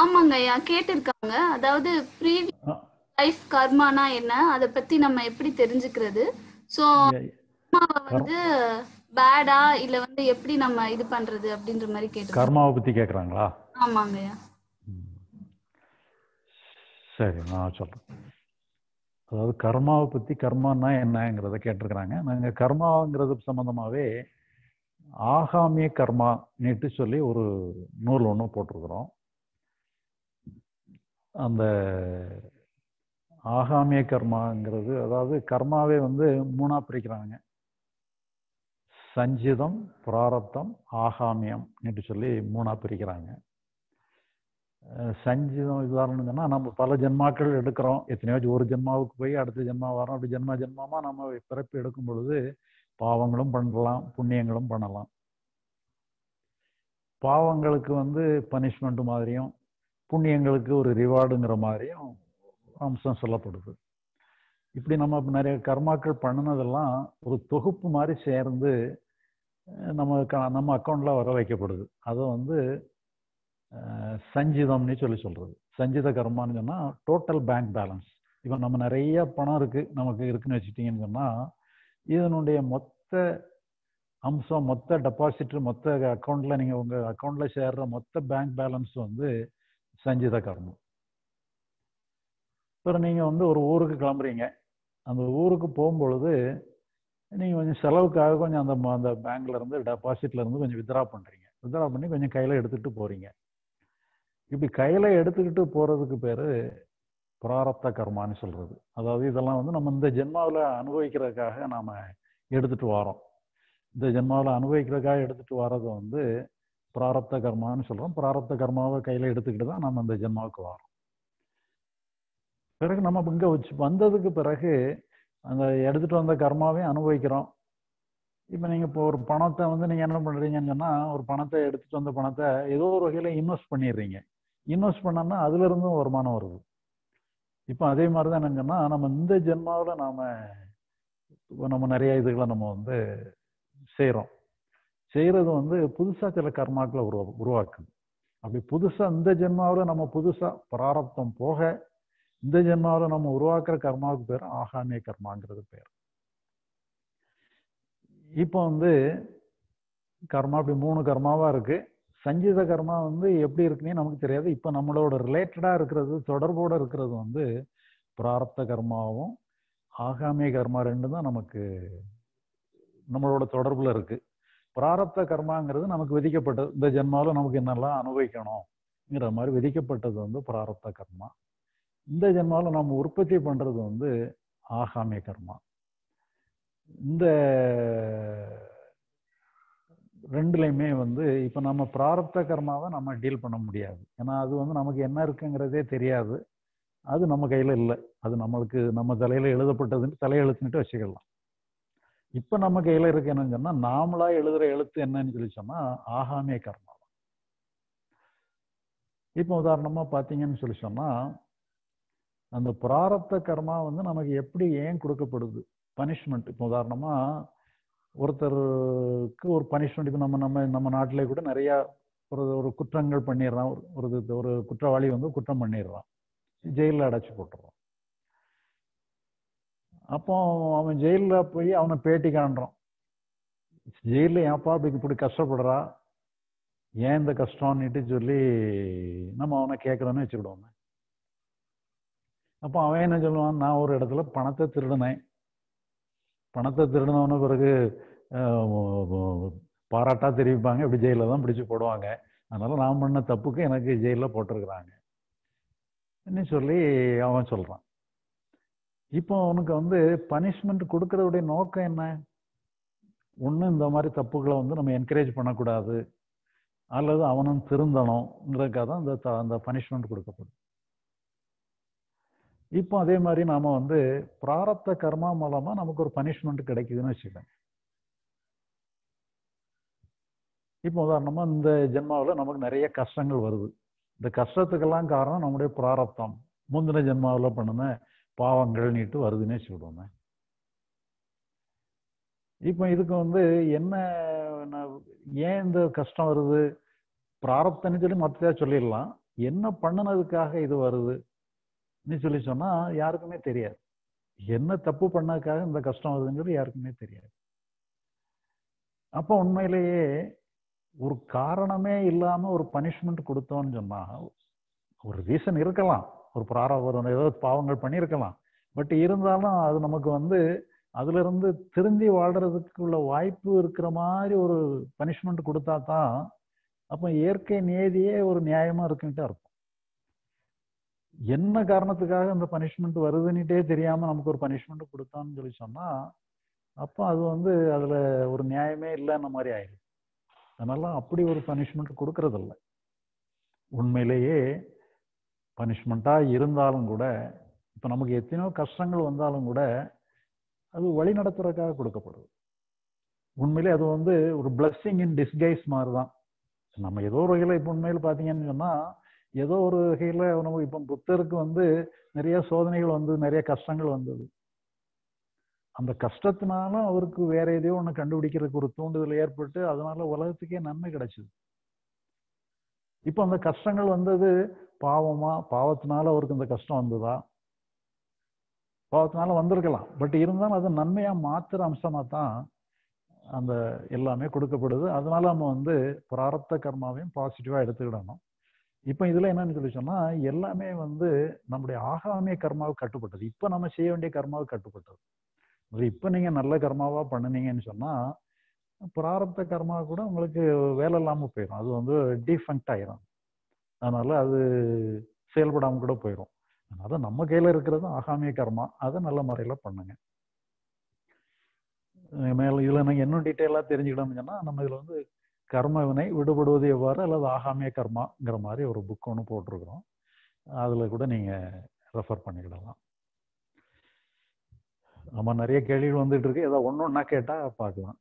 ஆமாங்க ஐயா கேட்டிருக்காங்க அதாவது ப்ரீவியஸ் ஆ, லைஃப் கர்மானா என்ன அதை பத்தி நம்ம எப்படி தெரிஞ்சுக்கிறது ஸோ ஏ- கர்மாவை வந்து பேடா இல்ல வந்து எப்படி நம்ம இது பண்றது அப்படின்ற மாதிரி கேட்டிருக்காங்க கர்மாவை பத்தி கேக்குறாங்களா ஆமாங்க ஐயா சரி நான் சொல்றேன் அதாவது கர்மாவை பத்தி கர்மான்னா என்னங்கிறத கேட்டிருக்கிறாங்க நாங்க கர்மாங்கிறது சம்பந்தமாவே ஆகாமிய கர்மா நீட்டு சொல்லி ஒரு நூல் ஒன்று போட்டிருக்கிறோம் அந்த ஆகாமிய கர்மாங்கிறது அதாவது கர்மாவே வந்து மூணா பிரிக்கிறாங்க சஞ்சிதம் பிராரப்தம் ஆகாமியம் நீட்டு சொல்லி மூணா பிரிக்கிறாங்க அஹ் சஞ்சிதம் உதாரணம் சொன்னா நம்ம பல ஜென்மாக்கள் எடுக்கிறோம் எத்தனையோ ஒரு ஜென்மாவுக்கு போய் அடுத்த ஜென்மா வரோம் அப்படி ஜென்மா ஜென்மாமா நம்ம பிறப்பு எடுக்கும் பொழுது பாவங்களும் பண்ணலாம் புண்ணியங்களும் பண்ணலாம் பாவங்களுக்கு வந்து பனிஷ்மெண்ட் மாதிரியும் புண்ணியங்களுக்கு ஒரு ரிவார்டுங்கிற மாதிரியும் அம்சம் சொல்லப்படுது இப்படி நம்ம நிறைய கர்மாக்கள் பண்ணினதெல்லாம் ஒரு தொகுப்பு மாதிரி சேர்ந்து அஹ் நம்ம க- நம்ம அக்கௌண்ட்ல வர வைக்கப்படுது அதை வந்து அஹ், சஞ்சிதம்னு சொல்லி சொல்றது சஞ்சித கர்மான்னு சொன்னா டோட்டல் பேங்க் பேலன்ஸ் இப்போ நம்ம நிறைய பணம் இருக்கு நமக்கு இருக்குன்னு வச்சுட்டீங்கன்னு சொன்னா இதனுடைய மொத்த அம்சம் மொத்த டெபாசிட் மொத்த அக்கௌண்ட்ல நீங்க உங்க அக்கௌண்ட்ல சேர்ற மொத்த பேங்க் பேலன்ஸ் வந்து சஞ்சித கர்மம் அப்புறம் நீங்க வந்து ஒரு ஊருக்கு கிளம்புறீங்க அந்த ஊருக்கு போகும்பொழுது நீங்க கொஞ்சம் செலவுக்காக கொஞ்சம் அந்த ம- அந்த பேங்க்ல இருந்து டெபாசிட்ல இருந்து கொஞ்சம் வித்ரா பண்றீங்க வித்ரா பண்ணி கொஞ்சம் கையில எடுத்துட்டு போறீங்க இப்படி கையில எடுத்துக்கிட்டு போறதுக்கு பேரு பிராரப்த கர்மான்னு சொல்றது அதாவது இதெல்லாம் வந்து நம்ம இந்த ஜென்மாவில் அனுபவிக்கிறதுக்காக நாம எடுத்துட்டு வரோம் இந்த ஜென்மாவில் அனுபவிக்கிறதுக்காக எடுத்துட்டு வர்றது வந்து பிராரப்த கர்மான்னு சொல்றோம் பிராரப்த கர்மாவை கையில எடுத்துக்கிட்டு தான் நம்ம இந்த ஜென்மாவுக்கு வரோம் பிறகு நம்ம இங்க வச்சு வந்ததுக்கு பிறகு அந்த எடுத்துட்டு வந்த கர்மாவையும் அனுபவிக்கிறோம் இப்போ நீங்க இப்போ ஒரு பணத்தை வந்து நீங்க என்ன பண்றீங்கன்னு சொன்னா ஒரு பணத்தை எடுத்துட்டு வந்த பணத்தை ஏதோ ஒரு வகையில இன்வெஸ்ட் பண்ணிடுறீங்க இன்வெஸ்ட் பண்ணோம்னா அதுல இருந்தும் வருமானம் வருது இப்போ அதே மாதிரி தான் என்னன்னு சொன்னா நம்ம இந்த ஜென்மாவுல நாம இப்போ நம்ம நிறைய இதுகளை நம்ம வந்து செய்றோம் செய்யறது வந்து புதுசா சில கர்மாக்களை உருவா உருவாக்குது அப்படி புதுசா இந்த ஜென்மாவுல நம்ம புதுசா பிராரப்தம் போக இந்த ஜென்மாவுல நம்ம உருவாக்குற கர்மாவுக்கு பேர் ஆகாமிய கர்மாங்கிறது பேர் இப்போ வந்து கர்மா இப்படி மூணு கர்மாவா இருக்கு சஞ்சித கர்மா வந்து எப்படி இருக்குன்னே நமக்கு தெரியாது இப்போ நம்மளோட ரிலேட்டடா இருக்கிறது தொடர்போட இருக்கிறது வந்து பிராரப்த கர்மாவும் ஆகாமிய கர்மா ரெண்டும் தான் நமக்கு நம்மளோட தொடர்புல இருக்கு பிராரப்த கர்மாங்கிறது நமக்கு விதிக்கப்பட்டது இந்த ஜென்மாவில் நமக்கு என்னெல்லாம் அனுபவிக்கணுங்கிற மாதிரி விதிக்கப்பட்டது வந்து பிராரப்த கர்மா இந்த ஜென்மாவில் நம்ம உற்பத்தி பண்றது வந்து ஆகாமிய கர்மா இந்த ரெண்டுலையுமே வந்து இப்போ நம்ம பிராரப்த கர்மாவை நம்ம டீல் பண்ண முடியாது ஏன்னா அது வந்து நமக்கு என்ன இருக்குங்கிறதே தெரியாது அது நம்ம கையில இல்லை அது நம்மளுக்கு நம்ம தலையில எழுதப்பட்டதுன்னு தலையெழுத்துன்ட்டு வச்சுக்கலாம் இப்போ நம்ம கையில இருக்கு என்னன்னு சொன்னா நாமளா எழுதுற எழுத்து என்னன்னு சொல்லி சொன்னா ஆகாமிய கர்மா இப்போ உதாரணமா பார்த்தீங்கன்னு சொல்லி சொன்னா அந்த பிராரப்த கர்மா வந்து நமக்கு எப்படி ஏன் கொடுக்கப்படுது பனிஷ்மெண்ட் இப்போ உதாரணமா ஒருத்தருக்கு ஒரு பனிஷ்மெண்ட் இப்போ நம்ம நம்ம நம்ம நாட்டிலே கூட நிறைய ஒரு ஒரு குற்றங்கள் பண்ணிடுறான் ஒரு ஒரு இது- ஒரு குற்றவாளி வந்து குற்றம் பண்ணிடுறான் ஜெயிலில் அடைச்சி போட்டுறான் அப்போ அவன் ஜெயிலில் போய் அவனை பேட்டி காண்றான் ஜெயிலில் ஏன்ப்பா இப்படி இப்படி கஷ்டப்படுறா ஏன் இந்த கஷ்டம்னுட்டு சொல்லி நம்ம அவனை கேட்குறோன்னு வச்சுக்கிடுவோம் அப்போ அவன் என்ன சொல்லுவான் நான் ஒரு இடத்துல பணத்தை திருடினேன் பணத்தை திருடினவன பிறகு அஹ், பாராட்டா தெரிவிப்பாங்க இப்படி ஜெயிலில் தான் பிடிச்சு போடுவாங்க அதனால நான் பண்ண தப்புக்கு எனக்கு ஜெயிலில் போட்டிருக்கிறாங்க ன்னு சொல்லி அவன் சொல்றான் இப்போ அவனுக்கு வந்து பனிஷ்மெண்ட் கொடுக்கறதுடைய நோக்கம் என்ன ஒண்ணு இந்த மாதிரி தப்புகளை வந்து நம்ம என்கரேஜ் பண்ணக்கூடாது அல்லது அவனும் திருந்தணுங்கிறதுக்காக தான் அந்த த- அந்த பனிஷ்மெண்ட் கொடுக்கப்படும் இப்போ அதே மாதிரி நாம வந்து பிராரப்த கர்மா மூலமா நமக்கு ஒரு பனிஷ்மெண்ட் கிடைக்குதுன்னு வச்சுக்கோங்க இப்போ உதாரணமா இந்த ஜென்மாவில் நமக்கு நிறைய கஷ்டங்கள் வருது இந்த கஷ்டத்துக்கெல்லாம் காரணம் நம்முடைய பிராரப்தம் முந்தின ஜென்மாவில் பண்ணின பாவங்கள் நீட்டு வருதுன்னே சொல்லுவோமே இப்போ இதுக்கு வந்து என்ன நான் ஏன் இந்த கஷ்டம் வருது பிராரப்தன்னு சொல்லி மொத்தத்தையா சொல்லிடலாம் என்ன பண்ணுனதுக்காக இது வருது சொல்லி சொன்னா யாருக்குமே தெரியாது என்ன தப்பு பண்ணதுக்காக இந்த கஷ்டம் வருதுங்கிறது யாருக்குமே தெரியாது அப்போ உண்மையிலேயே ஒரு காரணமே இல்லாம ஒரு பனிஷ்மெண்ட் கொடுத்தோம்னு சொன்னா ஒரு ரீசன் இருக்கலாம் ஒரு பிரார ஒரு ஏதோ பாவங்கள் பண்ணியிருக்கலாம் பட் இருந்தாலும் அது நமக்கு வந்து அதுல இருந்து திருந்தி வாழ்றதுக்கு உள்ள வாய்ப்பு இருக்கிற மாதிரி ஒரு பனிஷ்மெண்ட் கொடுத்தா தான் அப்போ இயற்கை நியதியே ஒரு நியாயமா இருக்குன்ட்டு அர்த்தம் என்ன காரணத்துக்காக அந்த பனிஷ்மெண்ட் வருதுன்னுட்டே தெரியாம நமக்கு ஒரு பனிஷ்மெண்ட் கொடுத்தான்னு சொல்லி சொன்னா அப்போ அது வந்து அதுல ஒரு நியாயமே இல்லைன்ன மாதிரி ஆயிடுது அதனால அப்படி ஒரு பனிஷ்மெண்ட் கொடுக்கறதில்ல உண்மையிலேயே பனிஷ்மெண்ட்டா இருந்தாலும் கூட இப்போ நமக்கு எத்தனையோ கஷ்டங்கள் வந்தாலும் கூட அது வழி நடத்துறதுக்காக கொடுக்கப்படுது உண்மையிலே அது வந்து ஒரு பிளஸ்ஸிங் இன் டிஸ்கைஸ் மாதிரி தான் நம்ம ஏதோ ஒரு வகையில் இப்போ உண்மையில் பார்த்தீங்கன்னு சொன்னால் ஏதோ ஒரு வகையில் நம்ம இப்போ புத்தருக்கு வந்து நிறைய சோதனைகள் வந்து நிறைய கஷ்டங்கள் வந்தது அந்த கஷ்டத்தினால அவருக்கு வேற எதையோ ஒன்று கண்டுபிடிக்கிறதுக்கு ஒரு தூண்டுதல் ஏற்பட்டு அதனால உலகத்துக்கே நன்மை கிடைச்சிது இப்போ அந்த கஷ்டங்கள் வந்தது பாவமா பாவத்தினால அவருக்கு இந்த கஷ்டம் வந்ததா பாவத்தினால வந்திருக்கலாம் பட் இருந்தாலும் அது நன்மையா மாத்துற அம்சமா தான் அந்த எல்லாமே கொடுக்கப்படுது அதனால நம்ம வந்து பிராரப்த கர்மாவையும் பாசிட்டிவா எடுத்துக்கிடணும் இப்போ இதுல என்னன்னு சொல்லி சொன்னா எல்லாமே வந்து நம்முடைய ஆகாமிய கர்மாவுக்கு கட்டுப்பட்டது இப்போ நம்ம செய்ய வேண்டிய கர்மாவுக்கு கட்டுப்பட்டது இப்போ நீங்க நல்ல கர்மாவா பண்ணுனீங்கன்னு சொன்னா பிராரப்த கர்மா கூட உங்களுக்கு வேலை இல்லாம போயிடும் அது வந்து டிஃபங்க்ட் ஆயிரும் அதனால அது செயல்படாம கூட போயிடும் அதனால நம்ம கையில இருக்கிறது ஆகாமிய கர்மா அதை நல்ல முறையில பண்ணுங்க மேல இதுல நீங்க இன்னும் டீட்டெயிலா தெரிஞ்சுக்கணும்னு சொன்னா நம்ம இதுல வந்து கர்ம வினை விடுபடுவது எவ்வாறு அல்லது ஆகாமிய கர்மாங்கிற மாதிரி ஒரு புக் ஒன்று போட்டிருக்கிறோம் அதுல கூட நீங்க ரெஃபர் பண்ணிக்கிடலாம் ஆமா நிறைய கேள்விகள் வந்துட்டு இருக்கு ஏதாவது ஒன்று ஒன்றா கேட்டா பார்க்கலாம்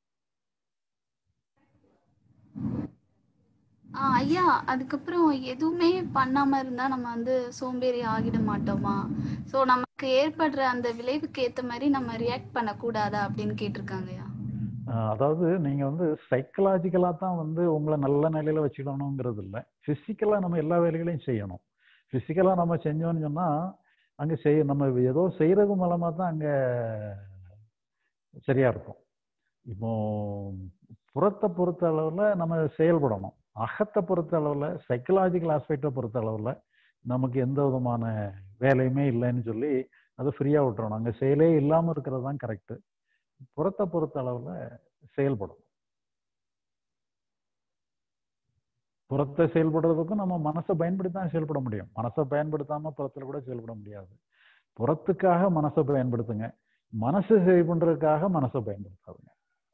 ஆஹ் ஐயா அதுக்கப்புறம் எதுவுமே பண்ணாம இருந்தா நம்ம வந்து சோம்பேறி ஆகிட மாட்டோமா சோ நமக்கு ஏற்படுற அந்த விளைவுக்கு ஏத்த மாதிரி நம்ம ரியாக்ட் பண்ணக்கூடாதா அப்படின்னு கேட்டிருக்காங்க ஐயா அதாவது நீங்க வந்து சைக்கலாஜிக்கலா தான் வந்து உங்களை நல்ல நிலையில வச்சுக்கணுங்கிறது இல்லை பிசிக்கலா நம்ம எல்லா வேலைகளையும் செய்யணும் பிசிக்கலா நம்ம செஞ்சோம்னு சொன்னா அங்க செய் நம்ம ஏதோ செய்யறது மூலமா தான் அங்க சரியா இருக்கும் இப்போ புறத்தை பொறுத்த அளவுல நம்ம செயல்படணும் அகத்தை பொறுத்த அளவுல சைக்கலாஜிக்கல் ஆஸ்பெக்டை பொறுத்த அளவுல நமக்கு எந்த விதமான வேலையுமே இல்லைன்னு சொல்லி அதை ஃப்ரீயா விட்டுறணும் அங்க செயலே இல்லாம இருக்கிறது தான் கரெக்ட் புறத்தை பொறுத்த அளவுல செயல்படும் புறத்தை செயல்படுறதுக்கும் நம்ம மனசை பயன்படுத்தி தான் செயல்பட முடியும் மனசை பயன்படுத்தாம புறத்துல கூட செயல்பட முடியாது புறத்துக்காக மனசை பயன்படுத்துங்க மனசு சரி பண்றதுக்காக மனசை பயன்படுத்தாதுங்க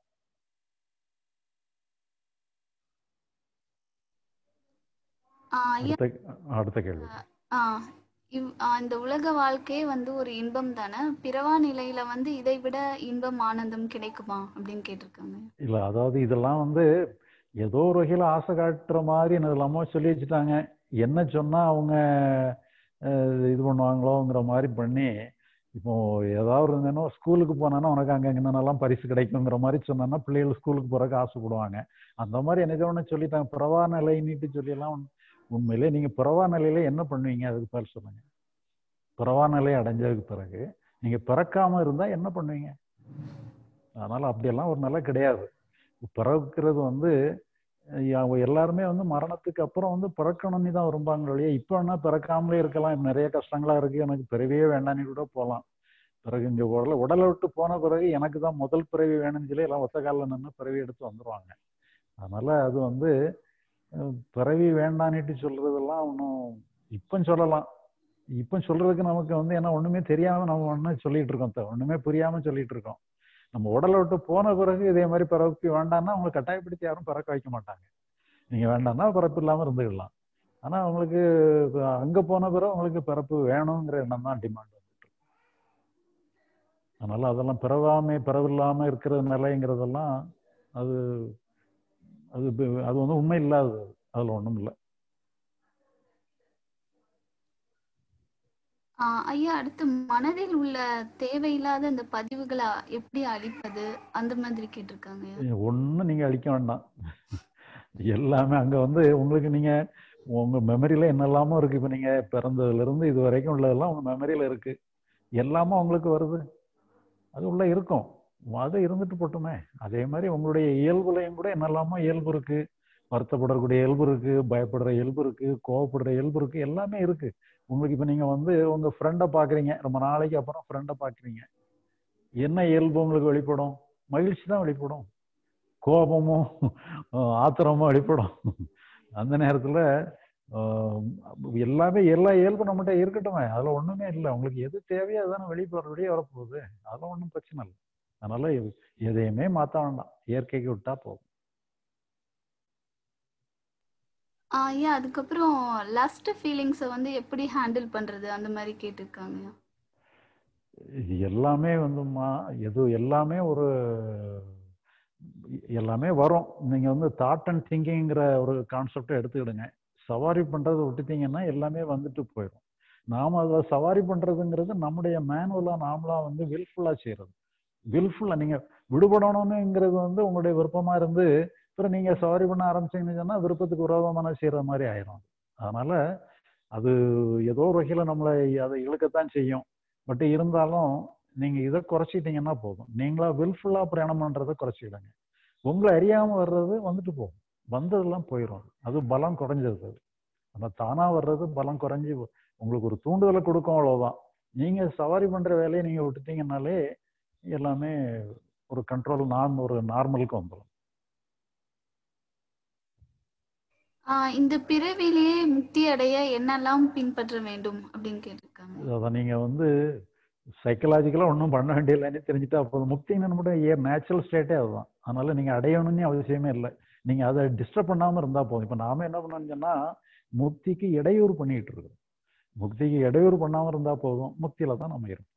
ஆஹ் ஐயா அடுத்த அடுத்த கேள்வி ஆஹ் இவ் ஆஹ் இந்த உலக வாழ்க்கையே வந்து ஒரு இன்பம் தானே பிறவா நிலையில வந்து இதை விட இன்பம் ஆனந்தம் கிடைக்குமா அப்படின்னு கேட்டிருக்காங்க இல்ல அதாவது இதெல்லாம் வந்து ஏதோ ஒரு வகையில ஆசை காட்டுற மாதிரி என்னதெல்லாமோ சொல்லி வச்சுட்டாங்க என்ன சொன்னா அவங்க அஹ், இது பண்ணுவாங்களோங்கிற மாதிரி பண்ணி இப்போ ஏதாவது இருந்தேனோ ஸ்கூலுக்கு போனான்னா உனக்கு அங்க என்னென்னலாம் பரிசு கிடைக்குங்கிற மாதிரி சொன்னா பிள்ளைகள் ஸ்கூலுக்கு போறதுக்கு ஆசைப்படுவாங்க அந்த மாதிரி என்னதோ ஒன்று சொல்லிட்டாங்க பிறவா நிலை நீட்டு சொல்லி எல்லாம் உண்- உண்மையிலே நீங்க பிறவா நிலையில என்ன பண்ணுவீங்க அதுக்கு பேர் சொல்லுங்க பிறவா நிலை அடைஞ்சதுக்கு பிறகு நீங்க பிறக்காம இருந்தா என்ன பண்ணுவீங்க அதனால அப்படியெல்லாம் ஒரு நிலை கிடையாது பிறக்கிறது வந்து அஹ் அவங்க எல்லாருமே வந்து மரணத்துக்கு அப்புறம் வந்து பிறக்கணும்னு தான் விரும்பாங்க ஒழிய இப்போ வேணா பிறக்காமலே இருக்கலாம் இப்ப நிறைய கஷ்டங்களா இருக்கு எனக்கு பிறவியே வேண்டாம்னு கூட போகலாம் பிறகு இங்க உடல உடலை விட்டு போன பிறகு எனக்கு தான் முதல் பிறவி வேணும்னு சொல்லி எல்லாம் ஒத்த காலில் நின்று பிறவி எடுத்து வந்துருவாங்க அதனால அது வந்து அஹ், பிறவி வேண்டான்னுட்டு சொல்றதெல்லாம் ஒன்றும் இப்போ சொல்லலாம் இப்போ சொல்றதுக்கு நமக்கு வந்து என்ன ஒண்ணுமே தெரியாம நம்ம ஒண்ணு சொல்லிட்டு இருக்கோம் த- ஒண்ணுமே புரியாம சொல்லிட்டு இருக்கோம் நம்ம உடலை விட்டு போன பிறகு இதே மாதிரி பிறப்பு வேண்டாம்னா அவங்களை கட்டாயப்படுத்தி யாரும் பிறக்க வைக்க மாட்டாங்க நீங்க வேண்டாம்னா பிறப்பு இல்லாம இருந்துக்கலாம் ஆனா உங்களுக்கு இப்ப அங்க போன பிறகு உங்களுக்கு பிறப்பு வேணுங்கிற எண்ணம் தான் டிமாண்ட் வந்துட்டு இருக்கு. அதனால அதெல்லாம் பிறவாமை பிறவில்லாம இருக்கிற நிலைங்கிறதெல்லாம் அது அது இப்ப- அது வந்து உண்மை இல்லாதது அதுல ஒண்ணும் இல்லை ஆஹ் ஐயா அடுத்து மனதில் உள்ள தேவையில்லாத அந்த பதிவுகளை எப்படி அழிப்பது அந்த மாதிரி கேட்டிருக்காங்க ஐயா ஒன்றும் நீங்க அழிக்க வேண்டாம் எல்லாமே அங்க வந்து உங்களுக்கு நீங்க உங்க மெமரியில என்னெல்லாமோ இருக்கு இப்போ நீங்க பிறந்ததுல இருந்து இது வரைக்கும் உள்ளதெல்லாம் உங்க மெமரியில இருக்கு எல்லாமே உங்களுக்கு வருது அது உள்ள இருக்கும் அது இருந்துட்டு போட்டுமே அதே மாதிரி உங்களுடைய இயல்புலையும் கூட என்னெல்லாமோ இயல்பு இருக்கு வருத்தப்படக்கூடிய இயல்பு இருக்கு பயப்படுற இயல்பு இருக்கு கோவப்படுற இயல்பு இருக்கு எல்லாமே இருக்கு உங்களுக்கு இப்போ நீங்க வந்து உங்க ஃப்ரெண்டை பாக்குறீங்க ரொம்ப நாளைக்கு அப்புறம் ஃப்ரெண்டை பாக்குறீங்க என்ன இயல்பு உங்களுக்கு வெளிப்படும் மகிழ்ச்சி தான் வெளிப்படும் கோபமும் ஆத்திரமும் வெளிப்படும் அந்த நேரத்துல எல்லாமே எல்லா இயல்பும் நம்மகிட்ட இருக்கட்டுமே அதுல ஒண்ணுமே இல்லை உங்களுக்கு எது தேவையோ அதுதானே வெளியே வெளியே வரப்போகுது அதெல்லாம் ஒன்றும் பிரச்சனை இல்லை அதனால எதையுமே மாத்த வேண்டாம் இயற்கைக்கு விட்டா போதும் ஐயா அதுக்கப்புறம் லஸ்ட் ஃபீலிங்ஸை வந்து எப்படி ஹேண்டில் பண்றது அந்த மாதிரி கேட்டிருக்காங்க இது எல்லாமே வந்துமா எது எல்லாமே ஒரு எல்லாமே வரும் நீங்க வந்து தாட் அண்ட் திங்கிங்கிற ஒரு கான்செப்டை எடுத்துக்கிடுங்க சவாரி பண்றதை விட்டுட்டீங்கன்னா எல்லாமே வந்துட்டு போயிடும் நாம அதை சவாரி பண்றதுங்கிறது நம்முடைய மேனுவலா நாமளா வந்து வில்ஃபுல்லா செய்யறது வில்ஃபுல்லா நீங்க விடுபடணும்னுங்கிறது வந்து உங்களுடைய விருப்பமா இருந்து அப்புறம் நீங்க சவாரி பண்ண ஆரம்பிச்சீங்கன்னு சொன்னா விருப்பத்துக்கு விரோதமான செய்யற மாதிரி ஆயிரும் அதனால அது ஏதோ ஒரு வகையில நம்மளை அதை இழுக்கத்தான் செய்யும் பட் இருந்தாலும் நீங்க இதை குறைச்சிட்டீங்கன்னா போதும் நீங்களா வில்ஃபுல்லா பிரயாணம் பண்றதை குறைச்சிடுங்க உங்களை அறியாம வர்றது வந்துட்டு போகும் வந்ததெல்லாம் போயிடும் அது பலம் குறைஞ்சது நம்ம தானா வர்றது பலம் குறைஞ்சி உங்களுக்கு ஒரு தூண்டுதலை கொடுக்கும் அவ்வளவுதான் நீங்க சவாரி பண்ற வேலையை நீங்க விட்டுட்டீங்கன்னாலே எல்லாமே ஒரு கண்ட்ரோல் நான் ஒரு நார்மலுக்கு வந்துடும் இந்த பிறவிலேயே முக்தி அடைய என்னெல்லாம் பின்பற்ற வேண்டும் அப்படின்னு கேட்டிருக்காங்க அதான் நீங்க வந்து சைக்கலாஜிக்கலாக ஒன்றும் பண்ண வேண்டியதில்லைன்னு தெரிஞ்சுட்டா அப்போ முக்தின்னு மட்டும் ஏ நேச்சுரல் ஸ்டேட்டே அதுதான் அதனால நீங்கள் அடையணும்னு அவசியமே இல்லை நீங்கள் அதை டிஸ்டர்ப் பண்ணாமல் இருந்தால் போதும் இப்போ நாம என்ன பண்ணோம்னு சொன்னால் முக்திக்கு இடையூறு பண்ணிட்டு இருக்கோம் முக்திக்கு இடையூறு பண்ணாமல் இருந்தால் போதும் முக்தியில தான் நம்ம இருப்போம்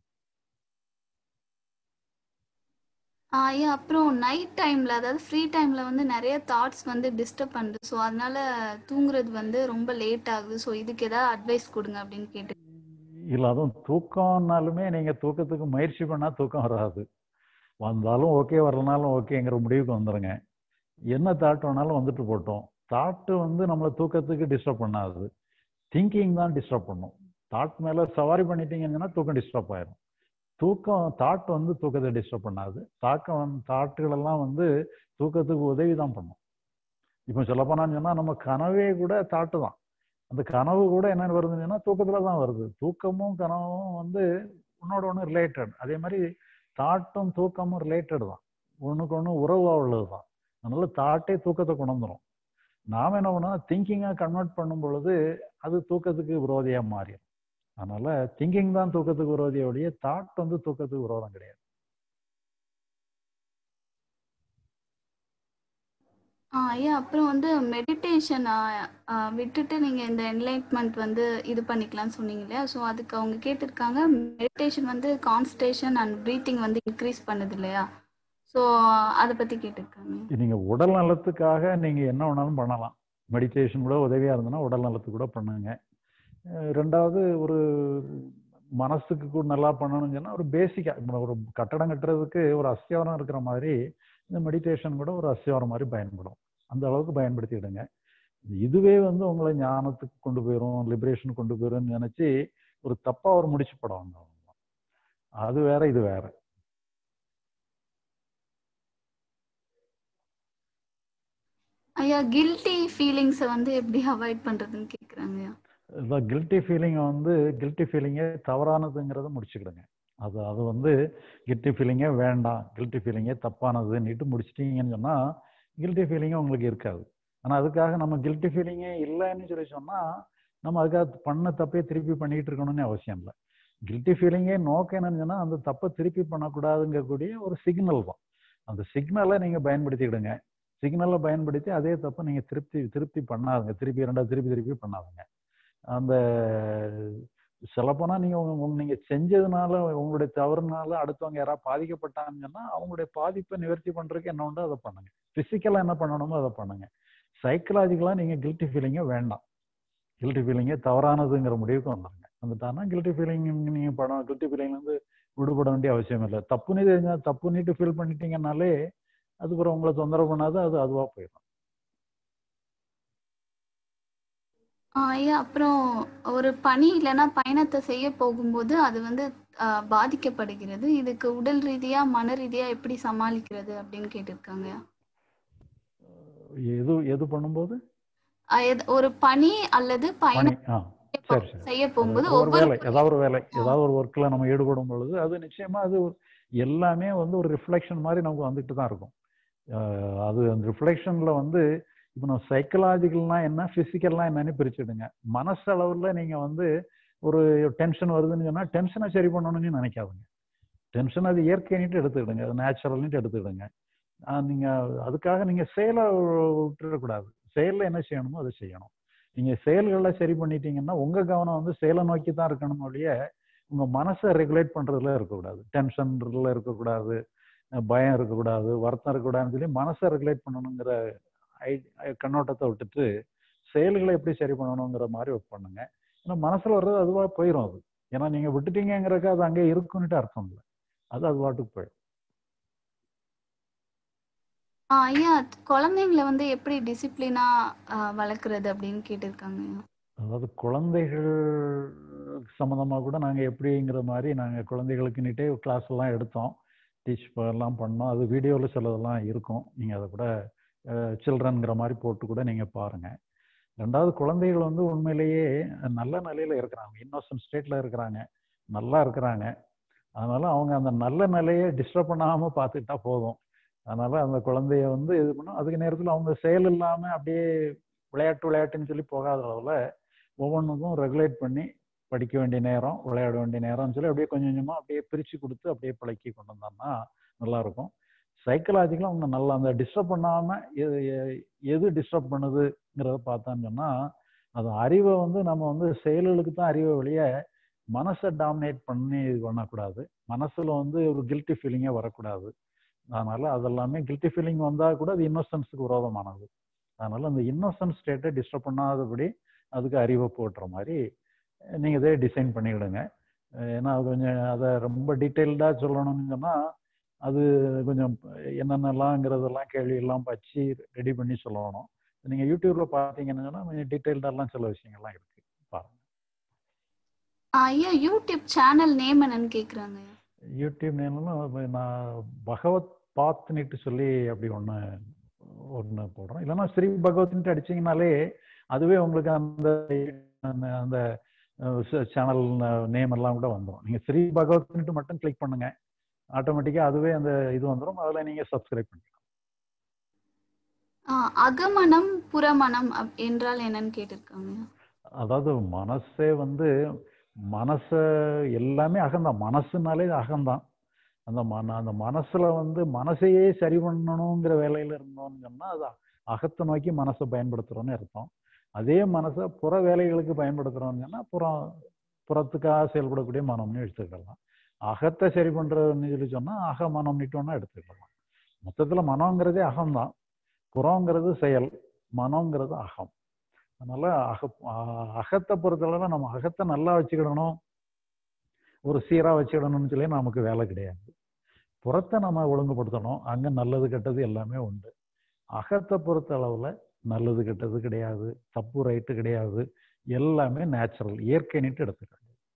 ஐயா அப்புறம் நைட் டைம்ல அதாவது ஃப்ரீ டைம்ல வந்து நிறைய தாட்ஸ் வந்து டிஸ்டர்ப் பண்ணுது ஸோ அதனால தூங்குறது வந்து ரொம்ப லேட் ஆகுது ஸோ இதுக்கு ஏதாவது அட்வைஸ் கொடுங்க அப்படின்னு கேட்டு இல்லை அதுவும் தூக்கம்னாலுமே நீங்கள் தூக்கத்துக்கு முயற்சி பண்ணால் தூக்கம் வராது வந்தாலும் ஓகே வரலனாலும் ஓகேங்கிற முடிவுக்கு வந்துடுங்க என்ன தாட் வேணாலும் வந்துட்டு போட்டோம் தாட்டு வந்து நம்மளை தூக்கத்துக்கு டிஸ்டர்ப் பண்ணாது திங்கிங் தான் டிஸ்டர்ப் பண்ணும் தாட் மேலே சவாரி பண்ணிட்டீங்கன்னா தூக்கம் டிஸ்டர்ப் ஆயிரும் தூக்கம் தாட் வந்து தூக்கத்தை டிஸ்டர்ப் பண்ணாது தாக்கம் தாட்டுகள் எல்லாம் வந்து தூக்கத்துக்கு உதவி தான் பண்ணும் இப்போ சொல்லப்போனான்னு சொன்னால் நம்ம கனவே கூட தாட்டு தான் அந்த கனவு கூட என்ன வருதுன்னா தூக்கத்துல தான் வருது தூக்கமும் கனவும் வந்து ஒன்னோட ஒன்று ரிலேட்டட் அதே மாதிரி தாட்டும் தூக்கமும் ரிலேட்டட் தான் ஒன்றுக்கு ஒன்று உறவாக உள்ளது தான் அதனால தாட்டே தூக்கத்தை கொண்டு வந்துடும் நாம் என்ன பண்ணோம் திங்கிங்காக கன்வெர்ட் பண்ணும் பொழுது அது தூக்கத்துக்கு விரோதியாக மாறிடும் அதனால திங்கிங் தான் தூக்கத்துக்கு விரோதியோடைய தாட் வந்து தூக்கத்துக்கு விரோதம் கிடையாது ஐயா அப்புறம் வந்து மெடிடேஷன் விட்டுட்டு நீங்கள் இந்த என்லைட்மெண்ட் வந்து இது பண்ணிக்கலாம்னு சொன்னீங்க இல்லையா ஸோ அதுக்கு அவங்க கேட்டிருக்காங்க மெடிடேஷன் வந்து கான்ஸ்டேஷன் அண்ட் ப்ரீத்திங் வந்து இன்க்ரீஸ் பண்ணுது இல்லையா ஸோ அதை பற்றி கேட்டிருக்காங்க நீங்கள் உடல் நலத்துக்காக நீங்கள் என்ன வேணாலும் பண்ணலாம் மெடிடேஷன் கூட உதவியாக இருந்ததுன்னா உடல் நலத்துக்கு கூட பண்ணுங்க ரெண்டாவது ஒரு மனசுக்கு கூட நல்லா பண்ணணும்னு சொன்னால் ஒரு பேசிக்காக ஒரு கட்டடம் கட்டுறதுக்கு ஒரு அஸ்திவாரம் இருக்கிற மாதிரி இந்த மெடிடேஷன் கூட ஒரு அஸ்திவாரம் மாதிரி பயன்படும் அந்த அளவுக்கு பயன்படுத்திடுங்க இதுவே வந்து உங்களை ஞானத்துக்கு கொண்டு போயிடும் லிபரேஷன் கொண்டு போயிடும்னு நினைச்சு ஒரு தப்பா ஒரு முடிச்சு படம் அது வேற இது வேற ஐயா கில்ட்டி ஃபீலிங்ஸை வந்து எப்படி அவாய்ட் பண்றதுன்னு கேக்குறாங்க ஐயா கில்ட்டி ஃபீலிங்கை வந்து கில்ட்டி ஃபீலிங்கே தவறானதுங்கிறத முடிச்சுக்கிடுங்க அது அது வந்து கில்ட்டி ஃபீலிங்கே வேண்டாம் கில்ட்டி ஃபீலிங்கே தப்பானதுன்னுட்டு முடிச்சிட்டிங்கன்னு சொன்னால் கில்ட்டி ஃபீலிங்கே உங்களுக்கு இருக்காது ஆனால் அதுக்காக நம்ம கில்ட்டி ஃபீலிங்கே இல்லைன்னு சொல்லி சொன்னால் நம்ம அதுக்காக பண்ண தப்பே திருப்பி பண்ணிட்டு இருக்கணும்னு அவசியம் இல்லை கில்ட்டி ஃபீலிங்கே நோக்கம் என்னன்னு சொன்னால் அந்த தப்பை திருப்பி பண்ணக்கூடாதுங்கக்கூடிய ஒரு சிக்னல் தான் அந்த சிக்னலை நீங்கள் பயன்படுத்திக்கிடுங்க சிக்னலை பயன்படுத்தி அதே தப்பை நீங்கள் திருப்தி திருப்தி பண்ணாதுங்க திருப்பி ரெண்டாவது திருப்பி திருப்பி பண்ணாதுங்க அந்த சொல்லப்போனால் நீங்கள் நீங்கள் செஞ்சதுனால உங்களுடைய தவறுனால அடுத்தவங்க யாராவது பாதிக்கப்பட்டாங்கன்னா அவங்களுடைய பாதிப்பை நிவர்த்தி பண்ணுறதுக்கு என்ன உண்டோ அதை பண்ணுங்க ஃபிசிக்கலாக என்ன பண்ணணுமோ அதை பண்ணுங்க சைக்கலாஜிக்கலாக நீங்கள் கில்ட்டி ஃபீலிங்கே வேண்டாம் கில்ட்டி ஃபீலிங்கே தவறானதுங்கிற முடிவுக்கு வந்துடுங்க வந்துட்டாங்கன்னா கில்ட்டி ஃபீலிங் நீங்கள் படம் கில்ட்டி ஃபீலிங்லேருந்து விடுபட வேண்டிய அவசியம் இல்லை தப்புன்னு தெரிஞ்சால் தப்புன்னுட்டு ஃபீல் பண்ணிட்டீங்கன்னாலே அதுக்கப்புறம் உங்களை தொந்தரவு பண்ணாது அது அதுவாக போயிடும் ஐயா அப்புறம் ஒரு பணி இல்லைன்னா பயணத்தை செய்ய போகும்போது அது வந்து ஆஹ் பாதிக்கப்படுகிறது இதுக்கு உடல் ரீதியா மன ரீதியா எப்படி சமாளிக்கிறது அப்படின்னு கேட்டிருக்காங்க எது எது பண்ணும்போது ஆஹ் எது- ஒரு பணி அல்லது பணி பயணம் ஆ சரி சரி செய்ய போகும்போது ஒரு ஒவ்வொரு வேலை ஏதாவது ஒரு வேலை ஏதாவது ஒரு ஒர்க்ல நம்ம ஈடுபடும் பொழுது அது நிச்சயமா அது எல்லாமே வந்து ஒரு ரிஃப்ளெக்ஷன் மாதிரி நமக்கு வந்துட்டு தான் இருக்கும் அஹ் அது அந்த ரிஃப்ளெக்ஷன்ல வந்து இப்போ நம்ம சைக்கலாஜிக்கல்னா என்ன பிசிக்கல்னா என்னன்னு பிரிச்சுடுங்க மனசளவுல நீங்க வந்து ஒரு டென்ஷன் வருதுன்னு சொன்னா டென்ஷனை சரி பண்ணணும்னு நினைக்காதுங்க டென்ஷன் அது இயற்கைன்னுட்டு எடுத்துக்கிடுங்க அது நேச்சுரல்னுட்டு எடுத்துக்கிடுங்க ஆஹ் நீங்க அதுக்காக நீங்க செயலை விட்டுறக்கூடாது செயல்ல என்ன செய்யணுமோ அதை செய்யணும் நீங்க செயல்களை சரி பண்ணிட்டீங்கன்னா உங்க கவனம் வந்து செயலை நோக்கி தான் இருக்கணும் ஒழிய உங்க மனசை ரெகுலேட் பண்றதுல இருக்கக்கூடாது டென்ஷன்ல இருக்கக்கூடாது அஹ் பயம் இருக்கக்கூடாது வருத்தம் இருக்கக்கூடாதுன்னு சொல்லி மனசை ரெகுலேட் பண்ணணுங்கிற ஐ கண்ணோட்டத்தை விட்டுட்டு செயல்களை எப்படி சரி பண்ணணுங்கிற மாதிரி ஒர்க் பண்ணுங்க ஏன்னா மனசுல வர்றது அதுவா போயிடும் அது ஏன்னா நீங்க விட்டுட்டீங்கிறக்க அது அங்கே இருக்குன்னுட்டு அர்த்தம் இல்லை அது அது பாட்டுக்கு போயிடும் ஆஹ் ஐயா குழந்தைங்களை வந்து எப்படி டிசிப்ளினா வளர்க்குறது அப்படின்னு கேட்டிருக்காங்க ஐயா. அதாவது குழந்தைகள் சம்மந்தமா கூட நாங்க எப்படிங்கிற மாதிரி நாங்க குழந்தைகளுக்குன்னுட்டே கிளாஸ் எல்லாம் எடுத்தோம் டீச் எல்லாம் பண்ணோம் அது வீடியோல சிலதெல்லாம் இருக்கும் நீங்க அதை கூட சில்ட்ரன்ங்கிற மாதிரி போட்டு கூட நீங்க பாருங்க ரெண்டாவது குழந்தைகள் வந்து உண்மையிலேயே நல்ல நிலையில இருக்கிறாங்க இன்னோசன்ட் ஸ்டேட்ல இருக்கிறாங்க நல்லா இருக்கிறாங்க அதனால அவங்க அந்த நல்ல நிலையை டிஸ்டர்ப் பண்ணாம பார்த்துக்கிட்டா போதும் அதனால அந்த குழந்தைய வந்து இது பண்ணும் அதுக்கு நேரத்தில் அவங்க செயல் இல்லாம அப்படியே விளையாட்டு விளையாட்டுன்னு சொல்லி போகாத அளவில் ஒவ்வொன்றுக்கும் ரெகுலேட் பண்ணி படிக்க வேண்டிய நேரம் விளையாட வேண்டிய நேரம்னு சொல்லி அப்படியே கொஞ்சம் கொஞ்சமாக அப்படியே பிரித்து கொடுத்து அப்படியே பழக்கி கொண்டு வந்தோம்னா நல்லா இருக்கும் சைக்கலாஜிக்கலாக அவங்க நல்லா அந்த டிஸ்டர்ப் பண்ணாமல் எது எ- எது டிஸ்டர்ப் பண்ணுதுங்கிறத பார்த்தான்னு சொன்னால் அது அறிவை வந்து நம்ம வந்து செயல்களுக்கு தான் அறிவை வெளியே மனசை டாமினேட் பண்ணி இது பண்ணக்கூடாது மனசுல வந்து ஒரு கில்ட்டி ஃபீலிங்கே வரக்கூடாது அதனால அதெல்லாமே கில்ட்டி ஃபீலிங் வந்தால் கூட அது இன்னோசன்ஸுக்கு விரோதமானது அதனால அந்த இன்னோசன்ட் ஸ்டேட்டை டிஸ்டர்ப் பண்ணாதபடி அதுக்கு அறிவை போட்டுற மாதிரி அஹ் நீங்க இதே டிசைன் பண்ணிவிடுங்க அஹ் ஏன்னா அது கொஞ்சம் அதை ரொம்ப டீட்டெயில்டாக சொல்லணும்னு சொன்னா அது கொஞ்சம் என்னென்னலாங்கிறதெல்லாம் கேள்வி எல்லாம் வச்சு ரெடி பண்ணி சொல்லணும் நீங்க யூடியூப்ல பார்த்தீங்கன்னு சொன்னா கொஞ்சம் டீட்டெயில்டாலாம் சில விஷயங்கள்லாம் இருக்கு பாருங்க ஆஹ் ஐயா யூடியூப் சேனல் நேம் என்னன்னு கேக்குறாங்க ஐயா. யூடியூப் நேம்லாம் நான் பகவத் பாத்னிட்டு சொல்லி அப்படி ஒன்று ஒன்று போடுறோம் இல்லைன்னா ஸ்ரீ பகவத்னிட்டு அடிச்சீங்கனாலே அதுவே உங்களுக்கு அந்த அந்த- அந்த சேனல் நேம் எல்லாம் கூட வந்துடும் நீங்கள் ஸ்ரீ பகவத்னிட்டு மட்டும் கிளிக் பண்ணுங்க ஆட்டோமேட்டிக்காக அதுவே அந்த இது வந்துடும் அதில் நீங்கள் சப்ஸ்கிரைப் பண்ணிக்கலாம் ஆஹ் அகமனம் புறமனம் அப்- என்றால் என்னன்னு கேட்டிருக்காங்க ஐயா. அதாவது மனசே வந்து மனச எல்லாமே அகம்தான் மனசுனாலே அகம்தான் அந்த மன அந்த மனசுல வந்து மனசையே சரி பண்ணணுங்கிற வேலையில இருந்தோம்னு சொன்னா அது அகத்தை நோக்கி மனசை பயன்படுத்துறோம்னு அர்த்தம் அதே மனசை புற வேலைகளுக்கு பயன்படுத்துறோம்னு சொன்னா புறம் புறத்துக்காக செயல்படக்கூடிய மனம்னு எடுத்துக்கலாம் அகத்தை சரி பண்றதுன்னு சொல்லி சொன்னா அக மனம்னுட்டோம்னா எடுத்துக்கலாம் மொத்தத்துல மனம்ங்கிறதே அகம்தான் புறங்கிறது செயல் மனம்ங்கிறது அகம் அதனால அக அ- அகத்தை பொறுத்தளவு நம்ம அகத்தை நல்லா வச்சுக்கிடணும் ஒரு சீரா வச்சுக்கிடணும்னு சொல்லி நமக்கு வேலை கிடையாது புறத்தை நம்ம ஒழுங்குபடுத்தணும் அங்க நல்லது கெட்டது எல்லாமே உண்டு அகத்தை பொறுத்த அளவுல நல்லது கெட்டது கிடையாது தப்பு ரைட்டு கிடையாது எல்லாமே நேச்சுரல் இயற்கைன்னுட்டு எடுத்துக்கலாம்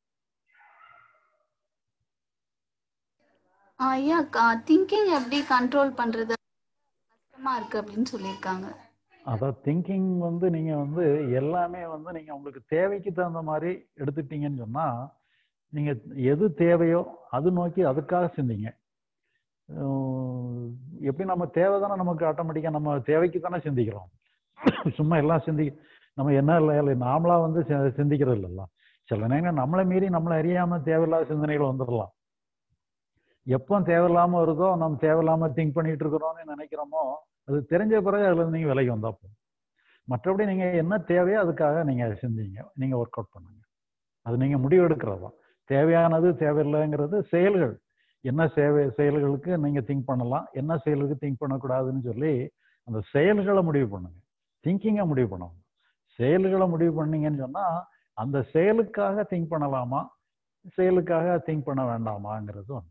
ஆஹ் ஐயா திங்கிங் எப்படி கண்ட்ரோல் பண்றது கஷ்டமா இருக்கு அப்படின்னு சொல்லியிருக்காங்க அதான் திங்கிங் வந்து நீங்க வந்து எல்லாமே வந்து நீங்க உங்களுக்கு தேவைக்கு தகுந்த மாதிரி எடுத்துட்டீங்கன்னு சொன்னா நீங்க எது தேவையோ அது நோக்கி அதுக்காக சிந்திங்க உம் எப்படி நம்ம தேவை தானே நமக்கு ஆட்டோமேட்டிக்கா நம்ம தேவைக்கு தானே சிந்திக்கிறோம் சும்மா எல்லாம் சிந்தி நம்ம என்ன இல்லை இல்லை நாமளா வந்து சி- சிந்திக்கிறது இல்லைல்ல சில நேரம் நம்மளை மீறி நம்மளை அறியாம தேவையில்லாத சிந்தனைகள் வந்துடலாம் எப்போ தேவையில்லாம வருதோ நம்ம தேவையில்லாம திங்க் பண்ணிட்டு இருக்கிறோம்னு நினைக்கிறோமோ அது தெரிஞ்ச பிறகு அதுல இருந்து நீங்க விலகி வந்தா போதும் மற்றபடி நீங்க என்ன தேவையோ அதுக்காக நீங்க சிந்திங்க நீங்க ஒர்க் அவுட் பண்ணுங்க அது நீங்க முடிவு எடுக்கிறது தான் தேவையானது தேவையில்லைங்கிறது செயல்கள் என்ன சேவை செயல்களுக்கு நீங்க திங்க் பண்ணலாம் என்ன செயலுக்கு திங்க் பண்ணக்கூடாதுன்னு சொல்லி அந்த செயல்களை முடிவு பண்ணுங்க திங்கிங்கை முடிவு பண்ணணும் செயல்களை முடிவு பண்ணீங்கன்னு சொன்னா அந்த செயலுக்காக திங்க் பண்ணலாமா செயலுக்காக திங்க் பண்ண வேண்டாமாங்கிறது ஒன்று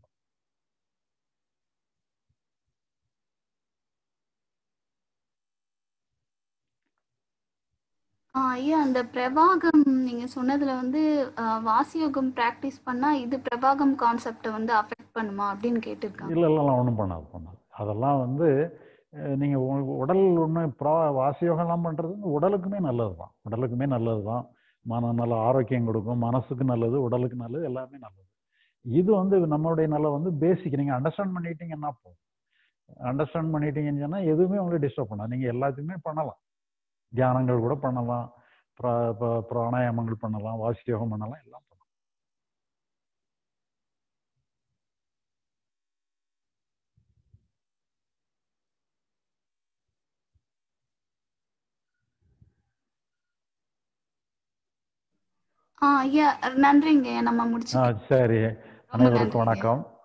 ஆ, ஐயா அந்த பிரபாகம் நீங்க சொன்னதுல வந்து ஆ, வாசியோகம் பிராக்டிஸ் பண்ணா இது பிரபாகம் கான்செப்டை வந்து அஃபெக்ட் பண்ணுமா அப்படின்னு கேட்டிருக்காங்க இல்லை இல்லைலாம் ஒன்றும் பண்ணாது பண்ணாது அதெல்லாம் வந்து நீங்கள் உடல் ஒன்று ப்ரா வாசியோகம்லாம் பண்ணுறது உடலுக்குமே நல்லது தான் உடலுக்குமே நல்லது தான் மன நல்ல ஆரோக்கியம் கொடுக்கும் மனசுக்கு நல்லது உடலுக்கு நல்லது எல்லாமே நல்லது இது வந்து நம்மளுடைய நல்ல வந்து பேசிக் நீங்கள் அண்டர்ஸ்டாண்ட் பண்ணிட்டீங்கன்னா போதும் அண்டர்ஸ்டாண்ட் பண்ணிட்டீங்கன்னு சொன்னால் எதுவுமே உங்களுக்கு டிஸ்டர்ப் பண்ணாது நீங்கள் எல்லாத்தையுமே பண்ணலாம் தியானங்கள் கூட பண்ணலாம் பிரா ப- பிராணாயாமங்கள் பண்ணலாம் வாசியோகம் பண்ணலாம் எல்லாம் பண்ணலாம் ஆ ஐயா நன்றிங்க நம்ம ஆ முடிச்சுக்கலாம் சரி ரொம்ப அனைவருக்கும் நன்றிங்க வணக்கம்